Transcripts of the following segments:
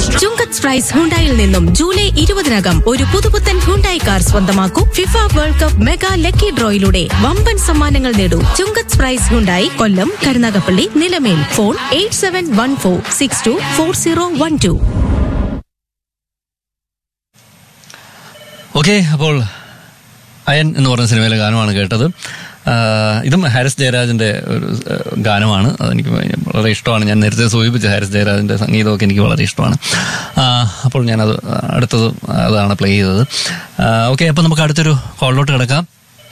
ചുങ്കത്ത് price ഹുണ്ടായിൽ നിന്നും July ഇരുപതിനകം ഒരു പുതുപുത്തൻ ഹുണ്ടായി കാർ സ്വന്തമാക്കൂ FIFA world cup mega lucky ഡ്രോയിലൂടെ വമ്പൻ സമ്മാനങ്ങൾ നേടൂ Chungath prize Hyundai Kollam Karunagappally Nilamel phone eight seven one four six two four zero one two okay അപ്പോൾ അയൻ എന്ന് പറഞ്ഞ സിനിമയിലെ ഗാനമാണ് കേട്ടത് ആ, ഇതും ഹാരിസ് ജയരാജന്റെ ഒരു ആ, ഗാനമാണ് അതെനിക്ക് വളരെ ഇഷ്ടമാണ് ഞാൻ നേരത്തെ സൂചിപ്പിച്ച ഹാരിസ് ജയരാജന്റെ സംഗീതമൊക്കെ എനിക്ക് വളരെ ഇഷ്ടമാണ് ആ, അപ്പോൾ ഞാനത് അടുത്തത് അതാണ് പ്ലേ ചെയ്തത് ഓക്കെ അപ്പോൾ നമുക്ക് അടുത്തൊരു കോളിലോട്ട് കിടക്കാം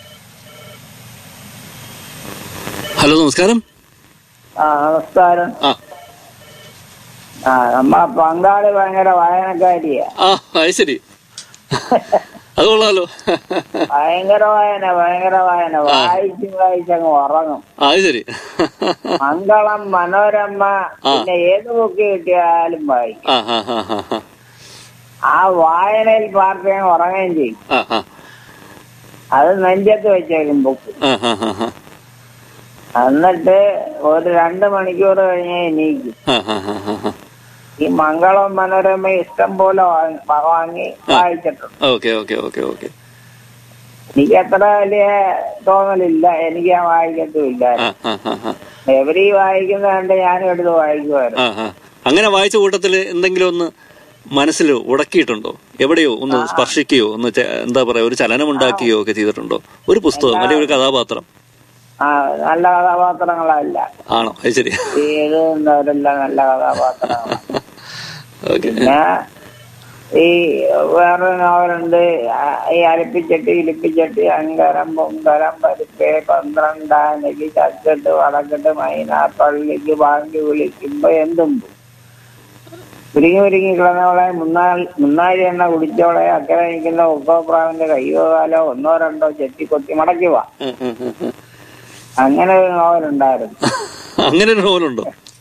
ഹലോ നമസ്കാരം ആ നമസ്കാരം ആ ആ നമ്മളെ പങ്കാളി ഭയങ്കര വായനക്കാരിയാ ആ അത് ശരി അത് കൊള്ളാലോ ഭയങ്കര വായന ഭയങ്കര വായന വായിച്ച് വായിച്ചങ്ങ് ഉറങ്ങും അത് ശരി മംഗളം മനോരമ പിന്നെ ഏത് ബുക്ക് കിട്ടിയാലും വായിക്കും ആ ആ ആ ആ ആ ആ വായനയിൽ പാർട്ടി അങ്ങ് ഉറങ്ങുകയും ചെയ്യും ആ ആ അത് നെഞ്ചത്ത് വെച്ചേക്കും ബുക്ക് ആ ആ ആ ആ എന്നിട്ട് ഒരു രണ്ട് മണിക്കൂർ കഴിഞ്ഞേ എണീക്കും ആ ആ ആ ആ ആ ഈ മംഗളം മനോരമ ഇഷ്ടം പോലെ വാങ്ങി വാങ്ങി വായിച്ചിട്ടുണ്ട് ഓക്കെ ഓക്കെ ഓക്കെ ഓക്കെ എനിക്ക് അത്ര വലിയ തോന്നലില്ല എനിക്ക് ഞാൻ വായിക്കത്തുമില്ല ആ ആ ആ ആ എവരി വായിക്കുന്ന കണ്ട് ഞാനും എടുത്ത് വായിക്കുമായിരുന്നു ആ ആ അങ്ങനെ വായിച്ച കൂട്ടത്തിൽ എന്തെങ്കിലും ഒന്ന് മനസ്സിൽ ഉടക്കിയിട്ടുണ്ടോ എവിടെയോ ഒന്ന് സ്പർശിക്കുകയോ ഒന്ന് ചെ- എന്താ പറയാ ഒരു ചലനം ഉണ്ടാക്കുകയോ ഒക്കെ ചെയ്തിട്ടുണ്ടോ ഒരു പുസ്തകം അല്ലെങ്കിൽ ഒരു കഥാപാത്രം ആ നല്ല കഥാപാത്രങ്ങളല്ല ആണോ അത് ശരി ഈ എഴുതുന്നവരെല്ലാം നല്ല കഥാപാത്രങ്ങളാണ് ഓക്കെ പിന്നെ ഈ വേറെ നോവലുണ്ട് ആ, ഈ അരിപ്പിച്ചട്ടി ഇലിപ്പിച്ചട്ടി അങ്കരം പൊങ്കരം പരിപ്പേ പന്ത്രണ്ടാനക്ക് ചക്കെട്ട് വടക്കെട്ട് മൈന പള്ളിക്ക് ബാങ്കി വിളിക്കുമ്പോ എന്തും ഒരുങ്ങി ഒരുങ്ങി കിടന്നവളെ മുന്നാൾ മുന്നാഴി എണ്ണ കുടിച്ചവളെ അക്കരെ നിൽക്കുന്ന ഉപ്പപ്രാവിന്റെ കയ്യോ കാലോ ഒന്നോ രണ്ടോ ചെത്തി കൊത്തി മടക്കി വാ അങ്ങനെ ഒരു നോവലുണ്ടായിരുന്നു അങ്ങനെ ഒരു നോവലുണ്ടോ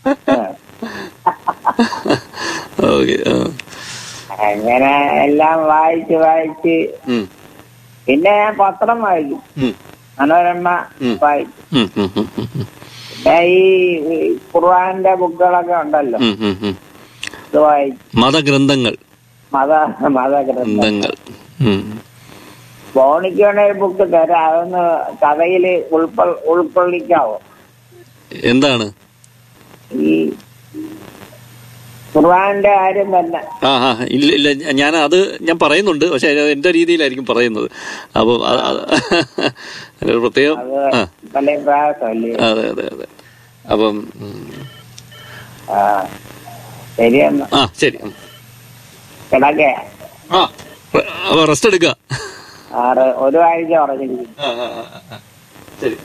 ഓക്കെ അങ്ങനെ എല്ലാം വായിച്ച് വായിച്ച് പിന്നെ ഞാൻ പത്രം വായിക്കും മനോരമ വായിക്കും പിന്നെ ഈ ഈ ഖുർആന്റെ ബുക്കുകളൊക്കെ ഉണ്ടല്ലോ ഇത് വായിക്കും മതഗ്രന്ഥങ്ങൾ മത മതഗ്രന്ഥം ഗ്രന്ഥങ്ങൾ ഉം. ബോണിക്ക് വേണേ ഒരു ബുക്ക് തരാം അതൊന്ന് കഥയില് ഉൾക്കൊ ഉൾക്കൊള്ളിക്കാവോ എന്താണ് ഈ ഖുർആന്റെ കാര്യം തന്നെ ആ ആ ഇല്ല ഇല്ല ഞാൻ അത് ഞാൻ പറയുന്നുണ്ട് പക്ഷെ അത് എന്റെ രീതിയിലായിരിക്കും പറയുന്നത് അപ്പൊ അത് അത് ഒരു പ്രത്യേകം അത് ആ വലിയ പ്രയാസമല്ലേ അതെ അതെ അതെ അപ്പം ഉം. ആ ശരിയെന്ന് ആ ശരി ഉം. കിടക്കേ ആ അപ്പൊ റെസ്റ്റ് എടുക്കുക ആറ് ഒരു ആഴ്ച പറഞ്ഞിരിക്കും ആ, ആ, ആ, ആ. ശരി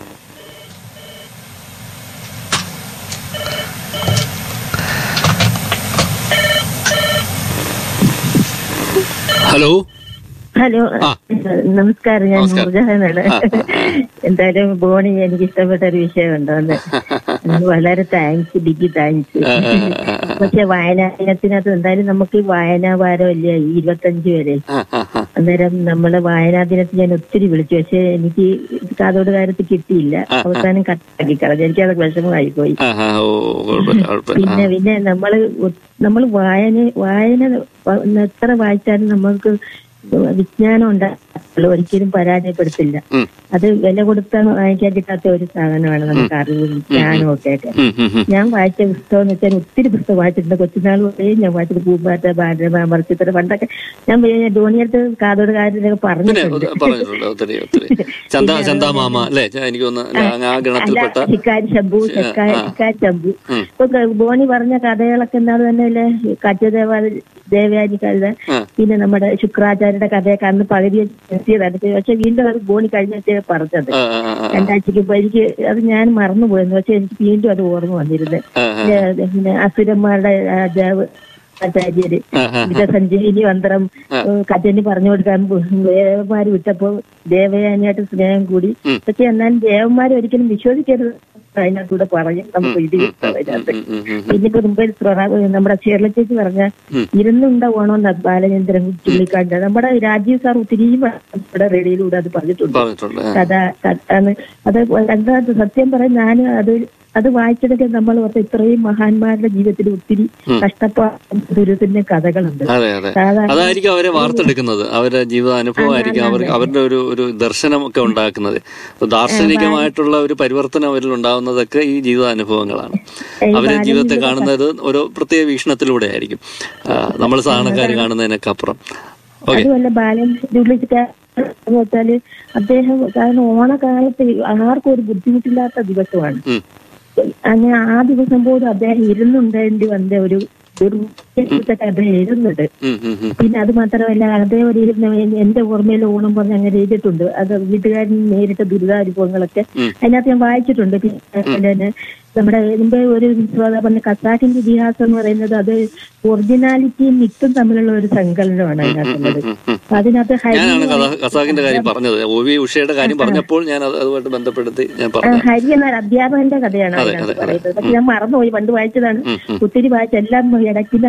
ഹലോ ഹലോ ആ. നമസ്കാരം ഞാൻ നമസ്കാരം. നൂർജഹാനാണ് ആ, എന്തായാലും ബോണി എനിക്ക് ഇഷ്ടപ്പെട്ട ഒരു വിഷയമുണ്ട് അത് വളരെ താങ്ക്സ് ഡിഗി താങ്ക്സ് ആ, ആ, ആ, ആ. പക്ഷെ വായനാ ദിനത്തിനകത്ത് എന്തായാലും നമുക്ക് ഈ വായനാ വാരമല്ലേ ഈ ഇരുപത്തഞ്ച് വരെ ആ, ആ, ആ. അന്നേരം നമ്മളെ വായനാ ദിനത്തിൽ ഞാൻ ഒത്തിരി വിളിച്ചു പക്ഷെ എനിക്ക് കാതോട് കാര്യത്തിൽ കിട്ടിയില്ല അവസാനം കട്ടാക്കി കളഞ്ഞു എനിക്കത് വിഷമമായി പോയി ആ, ആ, ഓ കുഴപ്പമില്ല കുഴപ്പമില്ല പിന്നെ പിന്നെ നമ്മള് നമ്മൾ വായന വായന വ- എത്ര വായിച്ചാലും നമ്മൾക്ക് വിജ്ഞാനം ഉണ്ടാകുള്ളൂ ഒരിക്കലും പരാജയപ്പെടുത്തില്ല ഉം. അത് വില കൊടുത്താൽ വാങ്ങിക്കാൻ കിട്ടാത്ത ഒരു സാധനമാണ് നമുക്ക് അറിവും വിജ്ഞാനവും ഒക്കെ ആയിട്ട് ഉം, ഉം, ഉം. ഞാൻ വായിച്ച പുസ്തകം എന്ന് വെച്ചാൽ ഒത്തിരി പുസ്തകം വായിച്ചിട്ടുണ്ട് കൊച്ചുനാൾ വരെയും ഞാൻ വായിച്ചത് പൂമ്പാറ്റ ബാലരമ മർച്ചിത്ര പണ്ടൊക്കെ ഞാൻ ധോണിയടുത്ത് കാതോട് കാര്യത്തിലൊക്കെ പിന്നെ പറഞ്ഞിട്ടുണ്ട് ഒ- പറഞ്ഞിട്ടുണ്ട് ഒത്തിരി ഒത്തിരി ചന്ത ചന്ത മാമ അല്ലേ ച- എനിക്ക് തോന്നുന്നു ആ ഗണത്തിൽപ്പെട്ട അല്ല ശിക്കാരി ശംഭു ശിക്കാരി ആ. ശിക്കാരി ശംഭു ഉം. ഇപ്പൊ ക- ബോണി പറഞ്ഞ കഥകളൊക്കെ എന്താണ് തന്നെ അല്ലേ കച്ചദേവ ദേവയാനി കവിത ആ. പിന്നെ നമ്മുടെ ശുക്രാചാര്യയുടെ കഥയൊക്കെ അന്ന് പകുതി എത്തിയതാണ് പക്ഷെ വീണ്ടും അത് ബോണി കഴിഞ്ഞ പറഞ്ഞത് ആ, ആ, ആ, ആ. രണ്ടാഴ്ചക്ക് മുമ്പ് എനിക്ക് അത് ഞാൻ മറന്നുപോയെന്ന് പക്ഷെ എനിക്ക് വീണ്ടും അത് ഓർമ്മ വന്നിരുന്നത് ആ, ആ. പിന്നെ- പിന്നെ അസുരന്മാരുടെ രാജാവ് ആചാര്യര് ആ, ആ, ഇത് സഞ്ജീവിനി മന്ത്രം കഥന് പറഞ്ഞു കൊടുക്കാൻ ദേവന്മാര് വിട്ടപ്പോ ദേവയാനിയായിട്ട് സ്നേഹം കൂടി ഉം. പക്ഷെ എന്നാലും ദേവന്മാർ ഒരിക്കലും വിശ്വസിക്കരുത് അതിനകത്തൂടെ പറയും നമുക്ക് ഇത് കിട്ടും അതിനകത്ത് ഉം, ഉം, ഉം. പിന്നിപ്പോ മുമ്പ് പ്രൊണ- നമ്മുടെ കേരള ചേച്ചി പറഞ്ഞ ഉം. ഇരുന്നുണ്ട ഓണമെന്ന് ബാലചന്ദ്രൻ ചുള്ളിക്കാണ്ട് നമ്മുടെ രാജീവ് സാർ ഒത്തിരി നമ്മുടെ റേഡിയോയിലൂടെ അത് പറഞ്ഞിട്ടുണ്ട് പറഞ്ഞിട്ടുണ്ട് ആ. കഥ കഥ അത് എന്താ സത്യം പറയാൻ ഞാൻ അത് അത് വായിച്ചതൊക്കെ നമ്മൾ ഓർത്ത് ഇത്രയും മഹാന്മാരുടെ ജീവിതത്തിൽ ഒത്തിരി കഷ്ടപ്പാടും ദുരിതത്തിന്റെ കഥകളുണ്ട് അതെ അതെ സാധാരണ അതായിരിക്കും അവരെ വാർത്തെടുക്കുന്നത് അവരുടെ ജീവിതാനുഭവമായിരിക്കും അവർ അവരുടെ ഒരു ഒരു ദർശനമൊക്കെ ഉണ്ടാക്കുന്നത് അപ്പൊ ദാർശനികമായിട്ടുള്ള ഒരു പരിവർത്തനം അവരിൽ ഉണ്ടാവുന്നതൊക്കെ ഈ ജീവിതാനുഭവങ്ങളാണ് അവരെ ജീവിതത്തെ കാണുന്നത് ഓരോ പ്രത്യേക വീക്ഷണത്തിലൂടെ ആയിരിക്കും നമ്മൾ സാധാരണക്കാർ കാണുന്നതിനൊക്കെ അപ്പുറം ഓക്കെ അതുമല്ല ബാലൻ എന്ന് വെച്ചാല് അദ്ദേഹം കാരണം ഓണക്കാലത്ത് ആർക്കും ഒരു ബുദ്ധിമുട്ടില്ലാത്ത ദിവസമാണ് ഉം. അങ്ങനെ ആ ദിവസം പോലും അദ്ദേഹം ഇരുന്നുണ്ടേണ്ടി വന്ന ഒരു ഒരു കുറിച്ചൊക്കെ അദ്ദേഹം എഴുതുന്നുണ്ട് ഉം, ഉം, ഉം. പിന്നെ അത് മാത്രമല്ല അദ്ദേഹം ഒരു ഇരുന്ന് എന്റെ ഓർമ്മയിൽ ഓണം പറഞ്ഞ് അങ്ങനെ എഴുതിയിട്ടുണ്ട് അത് വീട്ടുകാരൻ നേരിട്ട ദുരിതാനുഭവങ്ങളൊക്കെ ഉം. അതിനകത്ത് ഞാൻ വായിച്ചിട്ടുണ്ട് പിന്നെ അതുപോലെ തന്നെ നമ്മുടെ ഇതിന്റെ ഒരു ശ്രോത പറഞ്ഞ ഖസാക്കിന്റെ ഇതിഹാസം എന്ന് പറയുന്നത് അത് ഒറിജിനാലിറ്റിയും മിത്തും തമ്മിലുള്ള ഒരു സങ്കലനമാണ് അതിനകത്തുള്ളത് ഉം, ഉം. അതിനകത്ത് ഹരി ഞാനാണ് കഥാ- ഖസാക്കിന്റെ കാര്യം പറഞ്ഞത് ഒ വി ഉഷയുടെ കാര്യം പറഞ്ഞപ്പോൾ ഞാൻ അത് അതുമായിട്ട് ബന്ധപ്പെടുത്തി ഞാൻ ആ, പറഞ്ഞു ഹരി എന്ന അധ്യാപകന്റെ കഥയാണ് അതെ, അതിനകത്ത് അതെ, പറയുന്നത് പക്ഷെ ഞാൻ മറന്നുപോയി പണ്ട് വായിച്ചതാണ് ഉം, ഉം. ഒത്തിരി വായിച്ച എല്ലാം ഇടയ്ക്കില്ല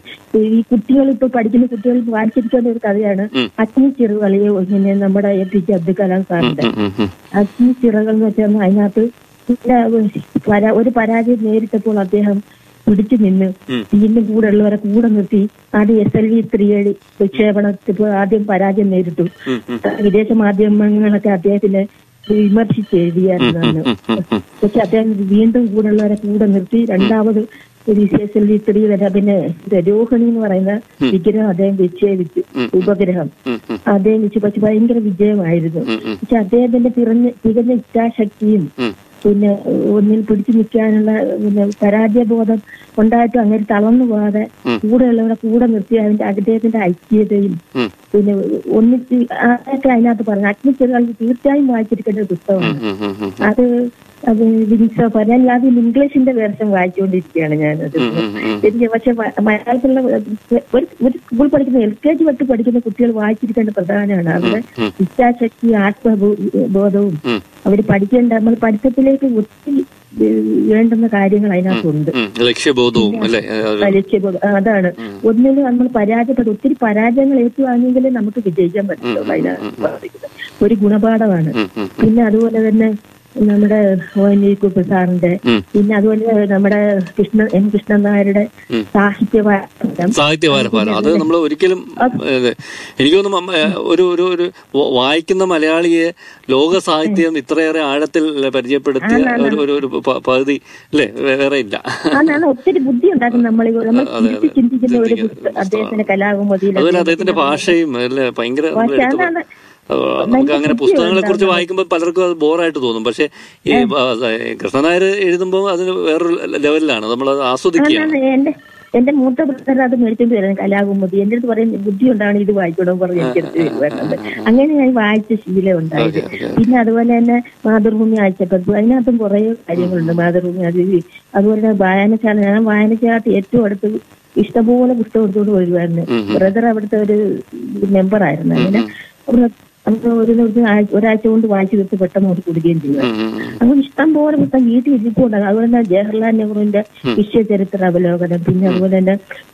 ഈ കുട്ടികൾ ഇപ്പൊ പഠിക്കുന്ന കുട്ടികൾ വായിച്ചിരിക്കേണ്ട ഒരു കഥയാണ് ഉം. അഗ്നി ചിറുകളിയെ ഇങ്ങനെ നമ്മുടെ A P J Abdul Kalam സാറിന്റെ ഉം, ഉം, ഉം. അഗ്നി ചിറകൾ എന്ന് വെച്ചാൽ അതിനകത്ത് പിന്നെ പരാ- ഒരു പരാജയം നേരിട്ടപ്പോൾ അദ്ദേഹം പിടിച്ചു നിന്ന് ഉം. വീണ്ടും കൂടെ ഉള്ളവരെ കൂടെ നിർത്തി ആദ്യം എസ് എൽ വി ത്രീ എടി വിക്ഷേപണത്തിൽ ആദ്യം പരാജയം നേരിട്ടു ഉം, ഉം. വിദേശ മാധ്യമങ്ങളൊക്കെ അദ്ദേഹത്തിനെ വിമർശിച്ച് എഴുതിയായിരുന്നു അന്ന്. പക്ഷെ അദ്ദേഹം വീണ്ടും കൂടെയുള്ളവരെ കൂടെ നിർത്തി രണ്ടാമത് ഒരു എസ് എൽ വി ത്രീ വരെ പിന്നെ ഇത് രോഹിണി എന്ന് പറയുന്ന വിഗ്രഹം അദ്ദേഹം വിച്ഛേദിച്ചു ഉപഗ്രഹം ഉം, ഉം. അദ്ദേഹം വെച്ച് പക്ഷെ ഭയങ്കര വിജയമായിരുന്നു ഉം, ഉം. പക്ഷെ അദ്ദേഹത്തിന്റെ തിറഞ്ഞ തികഞ്ഞ ഇച്ഛാശക്തിയും ഉം. പിന്നെ ഒന്നിൽ പിടിച്ചു നിൽക്കാനുള്ള പിന്നെ പരാജയബോധം ഉണ്ടായിട്ടും അങ്ങനെ തളർന്നു പോകാതെ കൂടെയുള്ളവരെ കൂടെ നിർത്തി അതിന്റെ അദ്ദേഹത്തിന്റെ ഐക്യതയും ഉം. പിന്നെ ഒന്നിച്ച് അതൊക്കെ അതിനകത്ത് പറഞ്ഞു അഗ്നിച്ചെറുകൾ തീർച്ചയായും വായിച്ചിരിക്കേണ്ട ഒരു പുസ്തകമാണ് ഉം, ഉം, ഉം. അത് അത് വിൻസോ ഞാൻ ആദ്യം ഇംഗ്ലീഷിന്റെ വേർഷൻ വായിച്ചുകൊണ്ടിരിക്കുകയാണ് ഞാനത് ഉം, ഉം, ഉം. എനിക്ക് പക്ഷെ മ- മലയാളത്തിലുള്ള ഒരു ഒരു സ്കൂൾ പഠിക്കുന്ന എൽ കെ ജി തൊട്ട് പഠിക്കുന്ന കുട്ടികൾ വായിച്ചിരിക്കേണ്ട പ്രധാനമാണ് അവരുടെ ഇച്ഛാശക്തി ആത്മബോധവും ഉം. അവർ പഠിക്കേണ്ട നമ്മൾ പഠിത്തത്തിലേക്ക് ഒത്തിരി ഏഹ്, വേണ്ടുന്ന കാര്യങ്ങൾ അതിനകത്തുണ്ട് ഉം. ലക്ഷ്യബോധവും അല്ലെ ലക്ഷ്യബോധം ആ, അതാണ് ഒന്നിനും നമ്മൾ പരാജയപ്പെട്ടു ഒത്തിരി പരാജയങ്ങൾ ഏറ്റുവാങ്ങിയെങ്കിലേ നമുക്ക് വിജയിക്കാൻ പറ്റുള്ളൂ അതിനകത്ത് പറഞ്ഞിരിക്കുന്നത്. ഒരു ഗുണപാഠമാണ് പിന്നെ അതുപോലെ തന്നെ നമ്മുടെ ഒ എൻ വി കുപ്പ സാറിന്റെ ഉം. പിന്നെ അതുപോലെ നമ്മുടെ കൃഷ്ണ എം കൃഷ്ണൻ നായരുടെ സാഹിത്യ വാരം സാഹിത്യവാരഭാരം അത് നമ്മൾ ഒരിക്കലും അതെ. എനിക്ക് തോന്നുന്നു മമ്മ, ഒരു ഒരു ഒരു വ- വായിക്കുന്ന മലയാളിയെ ലോക സാഹിത്യം ഇത്രയേറെ ആഴത്തിൽ പരിചയപ്പെടുത്തിയ ഒരു ഒരു ഒരു പ- പകുതി അല്ലേ വേ- വേറെ ഇല്ല അതാണ് ഒത്തിരി ബുദ്ധി ഉണ്ടാക്കും നമ്മൾ നമ്മൾ തിരിച്ച് ചിന്തിക്കുന്ന ഒരു പുസ്ത- അദ്ദേഹത്തിന്റെ കലാകുമതിയിൽ അതുപോലെ അദ്ദേഹത്തിന്റെ ഭാഷയും അല്ലേ ഭയങ്കര നമ്മൾ പക്ഷെ എടുത്തു അതാണ് അത് നമുക്ക് അങ്ങനെ പുസ്തകങ്ങളെ കുറിച്ച് വായിക്കുമ്പോൾ പലർക്കും അത് ബോറായിട്ട് തോന്നും പക്ഷെ ഈ ആ, കൃഷ്ണനായർ എഴുതുമ്പോൾ അതിന് വേറൊരു ലെവലിലാണ് നമ്മൾ അത് ആസ്വദിക്കുകയാണ് അതാണ് എന്റെ എന്റെ മൂത്ത ബ്രദർ അത് മേടിച്ചോണ്ട് വരുന്നത് കലാകുമതി എന്റെ അടുത്ത് പറയും ബുദ്ധി ഉണ്ടാണ് ഇത് വായിക്കണോ പറഞ്ഞ് എനിക്ക് വരുന്നത് അങ്ങനെ ഞാൻ വായിച്ച ശീലം ഉണ്ടായത് പിന്നെ അതുപോലെ തന്നെ മാതൃഭൂമി ആഴ്ചപ്പതിപ്പ് അതിനകത്തും കുറെ കാര്യങ്ങളുണ്ട് മാതൃഭൂമി അത് ഈ- അതുപോലെ തന്നെ വായനശാല ഞാൻ വായനശാലത്ത് ഏറ്റവും അടുത്ത് ഇഷ്ടംപോലെ പുസ്തകം എടുത്തുകൊണ്ട് വരുമായിരുന്നു ബ്രദർ അവിടുത്തെ ഒരു മെമ്പർ ആയിരുന്നു അങ്ങനെ അവിടെ അന്ന് ഒരു ദിവസം ആഴ്ച- ഒരാഴ്ച കൊണ്ട് വായിച്ചു തീർത്ത് പെട്ടെന്ന് കൊണ്ട് കൊടുക്കുകയും ചെയ്തു അങ്ങനെ ഇഷ്ടം പോലെ പുസ്തകം വീട്ടിൽ ഇരിപ്പുണ്ടാകും അതുപോലെ തന്നെ ജവഹർലാൽ നെഹ്റുവിന്റെ വിശ്വചരിത്ര അവലോകനം പിന്നെ അതുപോലെ തന്നെ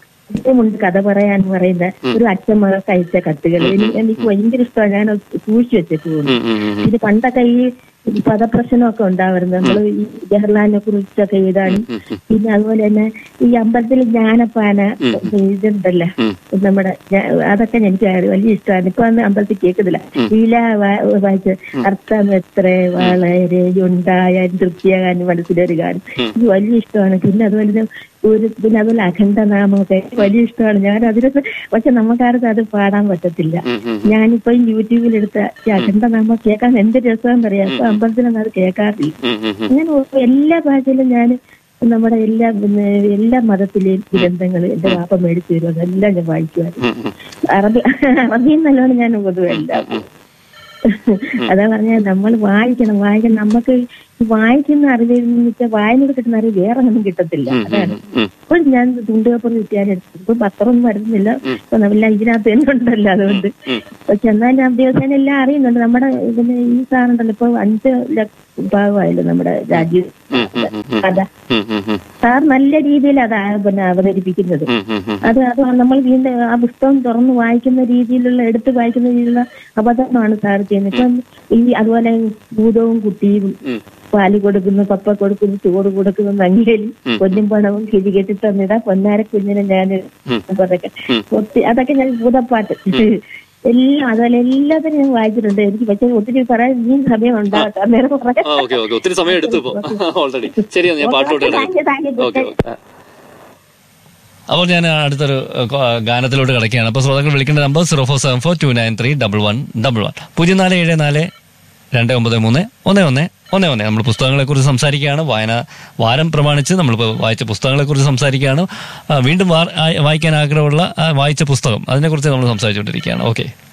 ഉണ്ട് കഥ പറയാൻ പറയുന്ന ഒരു അച്ഛൻ മകൾക്ക് അയച്ച കത്തുകൾ എനിക്ക് എനിക്ക് ഭയങ്കര ഇഷ്ടമാണ് ഞാൻ അത് സൂക്ഷിച്ചു വെച്ചിട്ടുണ്ട് ഉം, ഉം, ഉം. പിന്നെ പണ്ടൊക്കെ ഈ പദപ്രശ്നമൊക്കെ ഉണ്ടാവുന്നത് നമ്മൾ ഈ ജവഹർലാലിനെ കുറിച്ചൊക്കെ എഴുതാനും പിന്നെ അതുപോലെ തന്നെ ഈ അമ്പലത്തിൽ ജ്ഞാനപ്പാന ഇതുണ്ടല്ലോ നമ്മുടെ ജ- അതൊക്കെ എനിക്ക് വലിയ ഇഷ്ടമാണ് ഇപ്പൊ അന്ന് അമ്പലത്തിൽ കേൾക്കുന്നില്ല ലീല വാ- വായിച്ച് അർത്ഥം എത്ര വളരെ ഉണ്ടായ തൃപ്തിയാകാൻ മനസ്സിലൊരു ഗാനം എനിക്ക് വലിയ ഇഷ്ടമാണ് പിന്നെ അതുപോലെ തന്നെ ഒരു പിന്നെ അതുപോലെ അഖണ്ഡനാമമൊക്കെ വലിയ ഇഷ്ടമാണ് ഞാൻ അതിനൊക്കെ പക്ഷെ നമുക്കാർക്കും അത് പാടാൻ പറ്റത്തില്ല ഞാനിപ്പോ ഈ യൂട്യൂബിൽ എടുത്ത ഈ അഖണ്ഡനാമം കേൾക്കാൻ എന്ത് രസമാണെന്നറിയാം അപ്പൊ അമ്പലത്തിലൊന്നും അത് കേൾക്കാറില്ല ഉം, ഉം, ഉം. അങ്ങനെ ഒ- എല്ലാ ഭാഷയിലും ഞാൻ നമ്മുടെ എല്ലാ പിന്നെ എല്ലാ മതത്തിലെയും ഗ്രന്ഥങ്ങൾ എന്റെ വാപ്പ മേടിച്ചു തരും അതെല്ലാം ഞാൻ വായിക്കുമായിരുന്നു ഉം, ഉം. അറബി അറബിയും നല്ലോണം ഞാൻ പൊതുവെ എല്ലാം അതാ പറഞ്ഞ നമ്മൾ വായിക്കണം വായിക്കണം നമുക്ക് ഈ വായിക്കുന്ന അറിവിൽ നിന്ന് വെച്ചാൽ വായനയിൽ കിട്ടുന്ന അറിവ് വേറെ ഒന്നും കിട്ടത്തില്ല അതാണ് ഉം. ഇപ്പോൾ ഞാൻ തുണ്ടുകപ്പുറം കിട്ടിയാൽ ഇപ്പൊ പത്രമൊന്നും വരുന്നില്ല ഇപ്പൊ എല്ലാം ഇതിനകത്ത് തന്നെ ഉണ്ടല്ലോ അതുകൊണ്ട് പക്ഷെ എന്നാലും ആ ദിവസം എല്ലാം അറിയുന്നുണ്ട് നമ്മുടെ ഇതിന് ഈ സാറുണ്ടല്ലോ ഇപ്പൊ അഞ്ച് ലക്ഷം ഭാഗമായല്ലോ നമ്മുടെ രാജ്യം കഥ ഉം, ഉം, ഉം. സാർ നല്ല രീതിയിൽ അത് ആ- പിന്നെ അവതരിപ്പിക്കുന്നത് ഉം, ഉം, ഉം. അത് അത് നമ്മൾ വീണ്ടും ആ പുസ്തകം തുറന്ന് വായിക്കുന്ന രീതിയിലുള്ള എടുത്ത് വായിക്കുന്ന രീതിയിലുള്ള അവതരണമാണ് സാർ ചെയ്യുന്നത് ഇപ്പം ഈ അതുപോലെ ഭൂതവും കുട്ടിയും ഉം. പാല് കൊടുക്കുന്നു പപ്പ കൊടുക്കുന്നു ചോറ് കൊടുക്കുന്നു നങ്ങേലി പൊന്നും പണവും കിഴി കെട്ടി തന്നിട പൊന്നാര കുഞ്ഞിനെ ഞാൻ അതൊക്കെ ഒത്തി- അതൊക്കെ ഞാൻ ഭൂതപ്പാട്ട് എല്ലാം അതുപോലെ എല്ലാത്തിനും ഞാൻ വായിച്ചിട്ടുണ്ട് എനിക്ക് പക്ഷേ ഒത്തിരി പറയാൻ ഇനിയും സമയം ഉണ്ടാകട്ടെ അന്നേരം പറയാം ആ ഓക്കെ ഓക്കെ ഒത്തിരി സമയം എടുത്തു ഇപ്പോ ഓൾറെഡി ശരിയാണ് ഞാൻ പാട്ടോട്ട് thank you, thank you. Okay okay അപ്പോൾ ഞാൻ അടുത്തൊരു ഏഹ്, കൊ- ഗാനത്തിലോട്ട് കിടക്കുകയാണ് അപ്പോൾ ശ്രോതാക്കൾ വിളിക്കേണ്ട number zero four seven four two nine three double one double one പൂജ്യം നാല് ഏഴ് നാല് രണ്ട് ഒമ്പത് മൂന്ന് ഒന്ന് ഒന്ന് ഒന്ന് ഒന്ന് നമ്മൾ പുസ്തകങ്ങളെക്കുറിച്ച് സംസാരിക്കുകയാണ് വായന വാരം പ്രമാണിച്ച് നമ്മളിപ്പോൾ വായിച്ച പുസ്തകങ്ങളെക്കുറിച്ച് സംസാരിക്കുകയാണ് ആ, വീണ്ടും വാ- ആ- വായിക്കാൻ ആഗ്രഹമുള്ള ആ, വായിച്ച പുസ്തകം അതിനെക്കുറിച്ച് നമ്മൾ സംസാരിച്ചുകൊണ്ടിരിക്കുകയാണ് ഓക്കെ